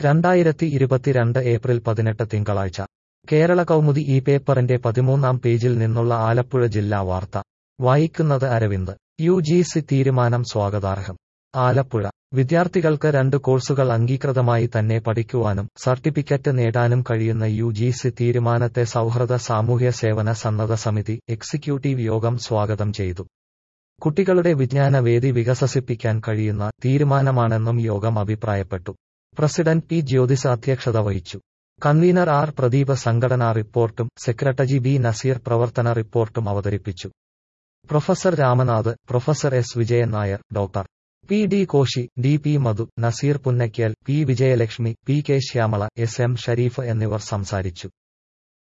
രണ്ടായിരത്തി ഇരുപത്തിരണ്ട് ഏപ്രിൽ പതിനെട്ട് തിങ്കളാഴ്ച കേരള കൗമുദി ഈ പേപ്പറിന്റെ പതിമൂന്നാം പേജിൽ നിന്നുള്ള ആലപ്പുഴ ജില്ലാ വാർത്ത വായിക്കുന്നത് അരവിന്ദ് യു ജി സി തീരുമാനം സ്വാഗതാർഹം ആലപ്പുഴ വിദ്യാർത്ഥികൾക്ക് രണ്ട് കോഴ്സുകൾ അംഗീകൃതമായി തന്നെ പഠിക്കുവാനും സർട്ടിഫിക്കറ്റ് നേടാനും കഴിയുന്ന യു ജി സി തീരുമാനത്തെ സൗഹൃദ സാമൂഹ്യ സേവന സന്നദ്ധ സമിതി എക്സിക്യൂട്ടീവ് യോഗം സ്വാഗതം ചെയ്തു കുട്ടികളുടെ വിജ്ഞാന വേദി വികസിപ്പിക്കാൻ കഴിയുന്ന തീരുമാനമാണെന്നും യോഗം അഭിപ്രായപ്പെട്ടു പ്രസിഡന്റ് പി ജ്യോതിസ് അധ്യക്ഷത വഹിച്ചു കൺവീനർ ആർ പ്രദീപ് സംഘടനാ റിപ്പോർട്ടും സെക്രട്ടറി ബി നസീർ പ്രവർത്തന റിപ്പോർട്ടും അവതരിപ്പിച്ചു professor Ramanath professor S Vijayan Nair doctor P D Koshy D P Madhu Naseer Punnakkal P Vijayalakshmi P K Shyamala S M Shareef എന്നിവർ സംസാരിച്ചു